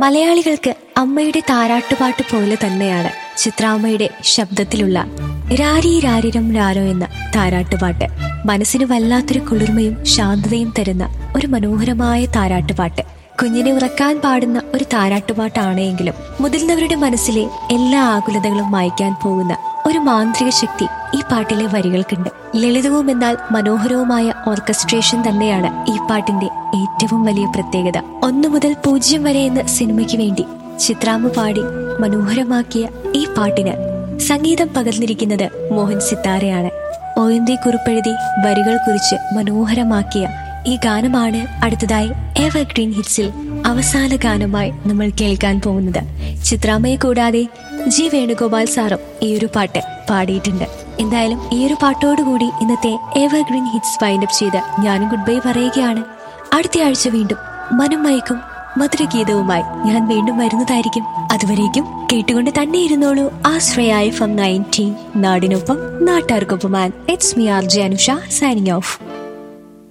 മലയാളികൾക്ക് അമ്മയുടെ താരാട്ടുപാട്ട് പോലെ തന്നെയാണ് ചിത്രാമ്മയുടെ ശബ്ദത്തിലുള്ള രാരി രാരിരം രാരോ എന്ന താരാട്ടുപാട്ട് മനസ്സിന് വല്ലാത്തൊരു കുളിർമയും ശാന്തതയും തരുന്ന ഒരു മനോഹരമായ താരാട്ടുപാട്ട് കുഞ്ഞിനെ ഉറക്കാൻ പാടുന്ന ഒരു താരാട്ടുപാട്ടാണ് എങ്കിലും മുതിർന്നവരുടെ മനസ്സിലെ എല്ലാ ആകുലതകളും മായ്ക്കാൻ പോകുന്ന ഒരു മാന്ത്രിക ശക്തി ഈ പാട്ടിലെ വരികൾക്കുണ്ട് ലളിതവും എന്നാൽ മനോഹരവുമായ ഓർക്കസ്ട്രേഷൻ തന്നെയാണ് ഈ പാട്ടിന്റെ ഏറ്റവും വലിയ പ്രത്യേകത ഒന്നു മുതൽ പൂജ്യം വരെ എന്ന സിനിമയ്ക്ക് വേണ്ടി ചിത്രാമ്മ പാടി മനോഹരമാക്കിയ ഈ പാട്ടിന് സംഗീതം പകർന്നിരിക്കുന്നത് മോഹൻ സിത്താരയാണ് ഒ എൻ ദി കുറിപ്പെഴുതി വരികൾ കുറിച്ച് മനോഹരമാക്കിയ ഈ ഗാനമാണ് അടുത്തതായി എവർഗ്രീൻ ഹിറ്റ്സിൽ അവസാന ഗാനമായി നമ്മൾ കേൾക്കാൻ പോകുന്നത് ചിത്രാമ്മയെ കൂടാതെ ജി വേണുഗോപാൽ സാറും ഈ ഒരു പാട്ട് പാടിയിട്ടുണ്ട് എന്തായാലും ഈ ഒരു പാട്ടോടുകൂടി ഇന്നത്തെ എവർഗ്രീൻ ഹിറ്റ്സ് വൈൻഡപ്പ് ചെയ്ത് ഞാനും ഗുഡ് ബൈ പറയുകയാണ് അടുത്ത ആഴ്ച വീണ്ടും മനം മയക്കും മധുരഗീതവുമായി ഞാൻ വീണ്ടും വരുന്നതായിരിക്കും അതുവരേക്കും കേട്ടുകൊണ്ട് തന്നെ ഇരുന്നോളൂ ആശ്രയായ ഫം നയൻറ്റീൻ നാടിനൊപ്പം നാട്ടാർക്കൊപ്പം it's me R J Anusha signing of